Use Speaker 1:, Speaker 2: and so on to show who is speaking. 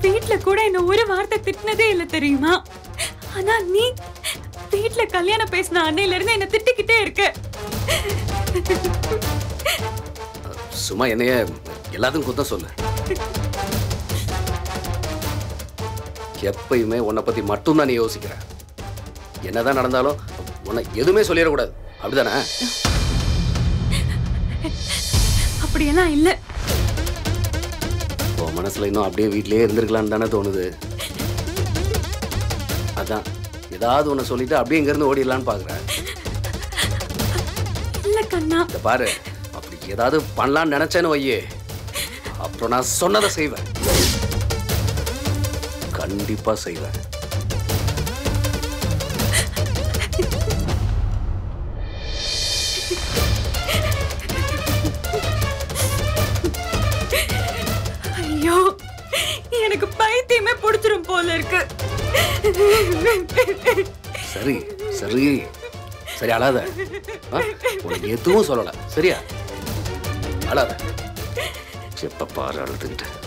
Speaker 1: வீட்ல கூட என்ன ஒரு வார்த்தை திட்டினதே இல்ல தெரியுமா ஆனா நீ வீட்ல கல்யாணம் பேசின அன்னையில இருந்து என்ன திட்டிக்கிட்டே இருக்க
Speaker 2: சும்மா என்னைய எல்லாத்துக்கும் குத்தம் சொல்லு எப்பயுமே உன்னை பத்தி மட்டும்தான் நீ யோசிக்கிற என்னதான் நடந்தாலும் உன்னை எதுவுமே சொல்லிடக்கூடாது அப்படிதானே
Speaker 1: அப்படியெல்லாம் இல்ல
Speaker 2: உன் மனசுல இன்னும் அப்படியே வீட்லயே இருந்திருக்கலாம்னு தானே தோணுது அதான் ஏதாவது ஒன்று சொல்லிட்டு அப்படியே இங்கேருந்து ஓடிடலான்னு பார்க்குறேன்
Speaker 1: இல்ல கண்ணா
Speaker 2: இந்த பாரு அப்படி ஏதாவது பண்ணலாம்னு நினைச்சேன்னு வையே அப்புறம் நான் சொன்னதை செய்வேன் கண்டிப்பா செய்வேன்
Speaker 1: ஐயோ எனக்கு பைத்தியமே பிடிச்சிரும் போல இருக்கு
Speaker 2: சரி சரி சரி அழாத ஆ? உனக்கு எதுவும் சொல்லல சரியா அழாத எப்ப பாரு அழுதுகிட்டு